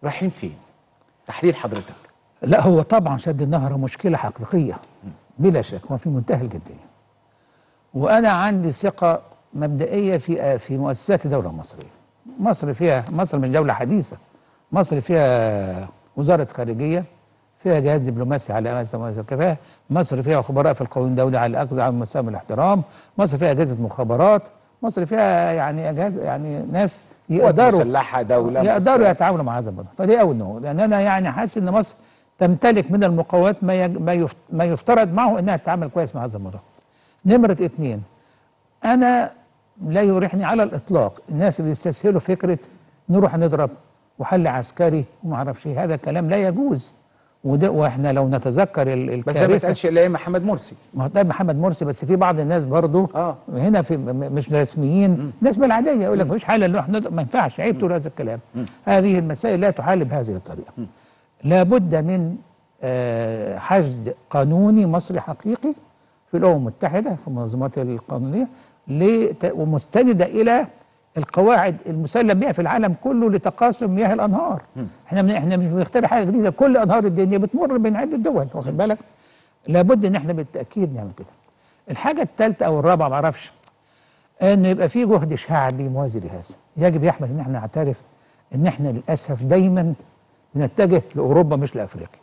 رايحين فين تحليل حضرتك لا هو طبعا شد النهر مشكله حقيقيه بلا شك وفي منتهى الجديه وانا عندي ثقه مبدئيه في في مؤسسات الدوله المصريه مصر فيها مصر مش دوله حديثه مصر فيها وزاره خارجيه فيها جهاز دبلوماسي على مستوى الكفاءه مصر فيها خبراء في القانون الدولي على اكثر على مسام الاحترام مصر فيها اجهزه مخابرات مصر فيها يعني اجهزه يعني ناس قوات يقدروا مسلحه دوله يقدروا بس- يتعاملوا مع هذا الوضع فدي اول نقطه لان انا يعني حاسس ان مصر تمتلك من المقومات ما يج... ما, يفت... ما يفترض معه انها تتعامل كويس مع هذا الموضوع نمره اثنين انا لا يريحني على الاطلاق الناس اللي يستسهلوا فكره نروح نضرب وحل عسكري وما اعرفش ايه هذا الكلام لا يجوز وده واحنا لو نتذكر ال- بس ده ما الكارثه اتقالش الا ايام محمد مرسي ما هو ده محمد مرسي بس في بعض الناس برضو آه. هنا في م- م- مش رسميين ناس بالعاديه يقول لك مفيش حاله نروح نضرب ما ينفعش عيب تقول هذا الكلام هذه المسائل لا تحل بهذه الطريقه لابد من آه، حشد قانوني مصري حقيقي في الامم المتحده في المنظمات القانونيه لت- ومستنده الى القواعد المسلم بها في العالم كله لتقاسم مياه الانهار احنا من احنا مش بنخترع حاجه جديده كل انهار الدنيا بتمر بين عده دول واخد بالك لابد ان احنا بالتاكيد نعمل كده الحاجه الثالثه او الرابعه ما اعرفش ان يبقى في جهد شعبي موازي لهذا يجب يا احمد ان احنا نعترف ان احنا للاسف دايما بنتجه لاوروبا مش لافريقيا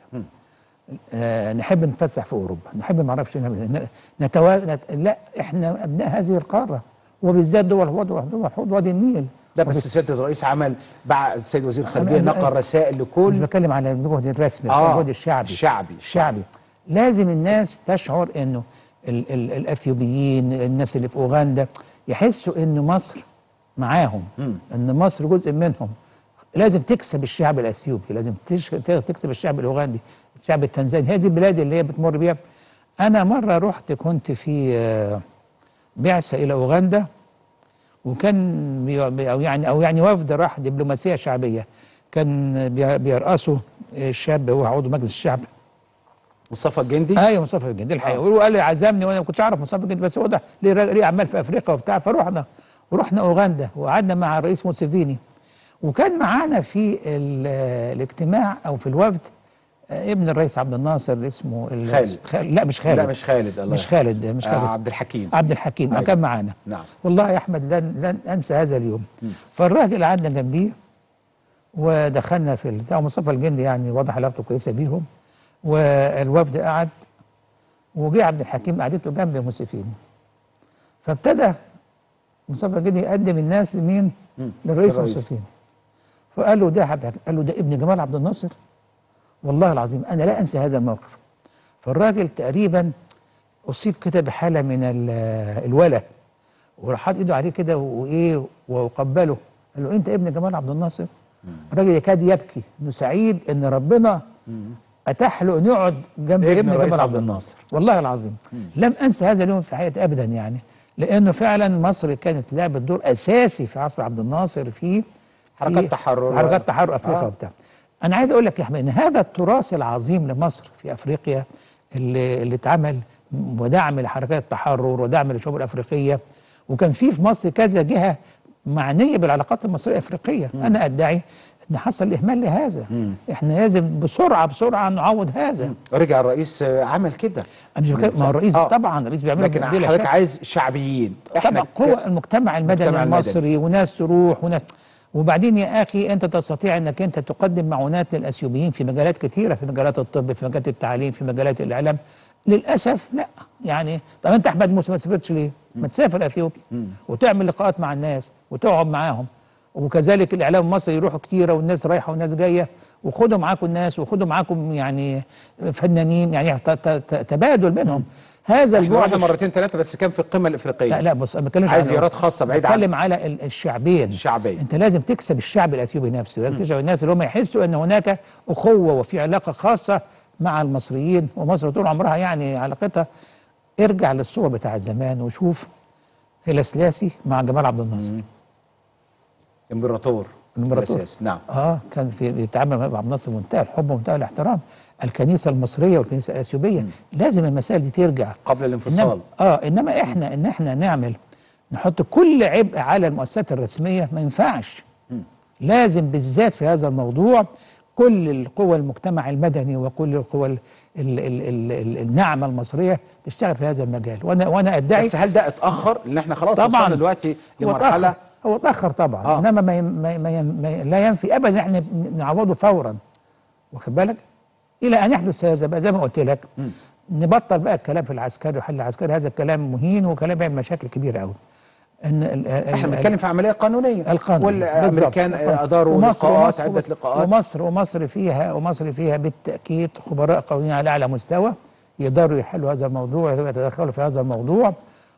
آه نحب نتفسح في اوروبا نحب ما اعرفش نعمل- نتوا... نت... لا احنا ابناء هذه القاره وبالذات دول حوض دول حوض وادي النيل ده بس سياده الرئيس عمل بعد السيد وزير الخارجيه أنا- نقل رسائل مش لكل بتكلم على الجهد الرسمي آه، الجهد الشعبي الشعبي. الشعبي لازم الناس تشعر انه ال ال الاثيوبيين الناس اللي في اوغندا يحسوا ان مصر معاهم ان مصر جزء منهم لازم تكسب الشعب الاثيوبي لازم تش- تكسب الشعب الاوغندي الشعب التنزاني هي دي البلاد اللي هي بتمر بيها انا مره رحت كنت في آه، بعثه الى اوغندا وكان بي بي- او يعني او يعني وفد راح دبلوماسيه شعبيه كان بي- بيرأسه الشاب هو عضو مجلس الشعب مصطفى الجندي ايوه مصطفى الجندي الحقيقه هو قال لي عزمني وانا ما كنتش اعرف مصطفى الجندي بس هو ده ليه راجل- ليه اعمال في افريقيا وبتاع فرحنا ورحنا اوغندا وقعدنا مع الرئيس موسيفيني وكان معانا في ال- الاجتماع او في الوفد آه، ابن الرئيس عبد الناصر اسمه ال- خالد. خال لا مش خالد لا مش خالد الله مش يرحمه. خالد مش آه خالد عبد الحكيم عبد الحكيم أيوة. كان معانا نعم. والله يا احمد لن لن انسى هذا اليوم فالراجل قعدنا جنبيه ودخلنا في البتاع مصطفى الجندي يعني واضح علاقته كويسه بيهم والوفد قعد وجه عبد الحكيم قعدته جنب موسيفيني فابتدى مصطفى الجندي يقدم الناس لمين؟ للرئيس للرئيس. موسيفيني فقال له ده عبد الحكيم قال له ده ابن جمال عبد الناصر والله العظيم انا لا انسى هذا الموقف فالراجل تقريبا اصيب كده بحاله من ال- الولا وراح حاطط ايده عليه كده وايه وقبله قال له انت ابن جمال عبد الناصر الراجل يكاد يبكي انه سعيد ان ربنا اتاح له انه يقعد جنب ابن ابن, الرئيس جمال عبد عبد الناصر والله العظيم لم انسى هذا اليوم في حياتي ابدا يعني لانه فعلا مصر كانت لعبت دور اساسي في عصر عبد الناصر في حركات في- تحرر في حركات تحرر افريقيا آه. وبتاع انا عايز اقول لك يا احمد ان هذا التراث العظيم لمصر في افريقيا اللي اللي اتعمل ودعم لحركات التحرر ودعم للشعوب الافريقيه وكان في في مصر كذا جهه معنيه بالعلاقات المصريه الافريقيه انا ادعي ان حصل اهمال لهذا احنا لازم بسرعه بسرعه نعوض هذا رجع الرئيس آه، عمل كده انا مش بتكلم- ما هو الرئيس آه. طبعا الرئيس بيعمل لكن حضرتك عايز شعبيين طبعا ك- قوة المجتمع المدني المجتمع المدني. المصري وناس تروح وناس وبعدين يا اخي انت تستطيع انك انت تقدم معونات للاثيوبيين في مجالات كثيره في مجالات الطب في مجالات التعليم في مجالات الاعلام للاسف لا يعني طب انت احمد موسى ما سافرتش ليه؟ ما تسافر اثيوبيا وتعمل لقاءات مع الناس وتقعد معاهم وكذلك الاعلام المصري يروحوا كتيره والناس رايحه والناس جايه وخدوا معاكم الناس وخدوا معاكم يعني فنانين يعني ت- ت- ت- تبادل بينهم هذا احنا رحنا البعد مرتين ثلاثه بس كان في القمه الافريقيه لا لا بص انا بتكلمش عايز على- زيارات خاصة بعيدة عن- بتكلم على ال- الشعبين الشعبية. انت لازم تكسب الشعب الاثيوبي نفسه لازم تكسب الناس اللي هم يحسوا ان هناك اخوه وفي علاقه خاصه مع المصريين ومصر طول عمرها يعني علاقتها ارجع للصور بتاعت زمان وشوف هيلا سلاسي مع جمال عبد الناصر امبراطور الامبراطور. الأساس. نعم اه كان في بيتعامل مع عبد الناصر بمنتهى الحب ومنتهى الاحترام الكنيسه المصريه والكنيسه الاثيوبيه لازم المسائل دي ترجع قبل الانفصال إنما اه انما احنا ان احنا نعمل نحط كل عبء على المؤسسات الرسميه ما ينفعش لازم بالذات في هذا الموضوع كل القوى المجتمع المدني وكل القوى ال- ال- ال- ال- ال- الناعمه المصريه تشتغل في هذا المجال وانا وانا ادعي بس هل ده اتاخر لان احنا خلاص طبعا وصلنا دلوقتي هو لمرحله اتأخر هو اتأخر طبعا آه. آه. انما ما, ين- ما, ما, ين- ما لا ينفي ابدا ان احنا نعوضه فورا واخد بالك الى ان يحدث هذا بقى زي ما قلت لك نبطل بقى الكلام في العسكري وحل العسكري هذا الكلام مهين وكلام بيعمل مشاكل كبيره قوي ان ال- ال- احنا ال- بنتكلم في عمليه قانونيه القانون والامريكان بالظبط. اداروا ومصر لقاءات ومصر عده لقاءات ومصر ومصر فيها ومصر فيها بالتاكيد خبراء قانونيين على اعلى مستوى يقدروا يحلوا هذا الموضوع ويتدخلوا في هذا الموضوع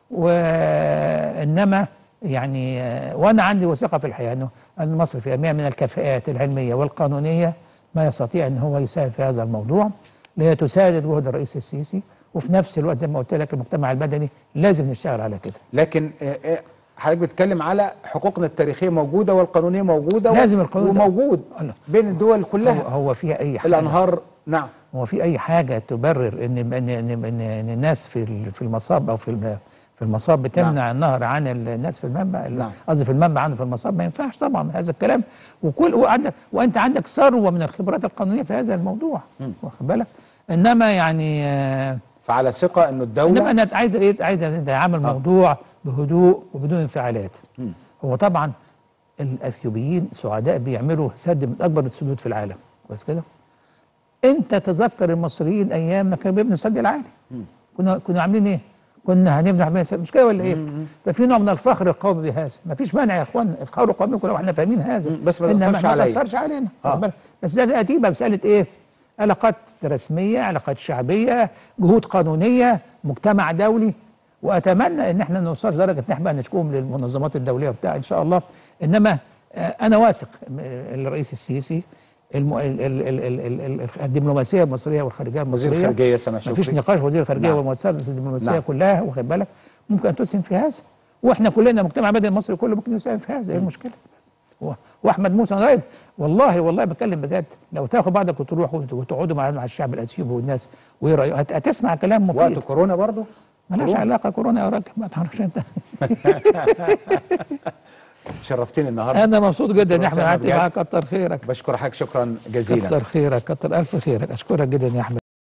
وانما يعني آه، وانا عندي وثقه في الحقيقه انه ان مصر فيها من الكفاءات العلميه والقانونيه ما يستطيع ان هو يساهم في هذا الموضوع لتساعد جهد الرئيس السيسي وفي نفس الوقت زي ما قلت لك المجتمع المدني لازم نشتغل على كده لكن آه، آه، حضرتك بتتكلم على حقوقنا التاريخية موجودة والقانونية موجودة و- لازم القانون ده- وموجود الله. بين الدول هو, كلها هو فيها اي حاجه الأنهار نعم هو في اي حاجه تبرر ان ان ان, إن, إن الناس في ال- في المصاب او في الم- في المصاب بتمنع نعم. النهر عن الناس في المنبع نعم. قصدي في المنبع عنه في المصاب ما ينفعش طبعا هذا الكلام وكل وعندك وانت عندك ثروه من الخبرات القانونيه في هذا الموضوع واخد بالك انما يعني آه فعلى ثقة أنه انما الدولة انا عايز ايه عايز اتعامل آه. موضوع بهدوء وبدون انفعالات هو طبعا الاثيوبيين سعداء بيعملوا سد من اكبر السدود في العالم كويس كده انت تذكر المصريين ايام ما كانوا بيبنوا السد العالي كنا كنا عاملين ايه كنا هنبني عاملين سد مش كده ولا ايه ففي نوع من الفخر القومي بهذا ما فيش مانع يا اخوان افخروا قومكم لو احنا فاهمين هذا مم. بس ما إنما تأثرش ما عليا. تاثرش علينا آه. واخد بالك؟ بس ده هتبقى مساله ايه علاقات رسميه علاقات شعبيه جهود قانونيه مجتمع دولي واتمنى ان احنا نوصل لدرجه ان احنا بقى نشكوهم للمنظمات الدوليه وبتاع ان شاء الله انما آه، انا واثق م- الرئيس السيسي الم... ال... ال... ال... ال... ال... ال... الدبلوماسيه المصريه والخارجيه المصريه وزير الخارجية سامح مفيش شكري نقاش وزير الخارجيه نعم. والمؤسسات الدبلوماسيه نعم. كلها واخد بالك ممكن ان تسهم في هذا واحنا كلنا مجتمع المدني المصري كله ممكن يساهم في هذا ايه المشكله و- واحمد موسى أنا رأيت والله والله بتكلم بجد لو تاخد بعضك وتروح وت- وتقعدوا مع مع الشعب الاثيوبي والناس وايه رايك هت- هتسمع كلام وقت مفيد كورونا برضو ملهاش كورونا. علاقه كورونا يا راجل ما تعرفش انت شرفتني النهاردة انا مبسوط جدا ان احنا أسامة قعدت بجد. معاك كتر خيرك بشكر حضرتك شكرا جزيلا كتر خيرك كتر الف خيرك اشكرك جدا يا احمد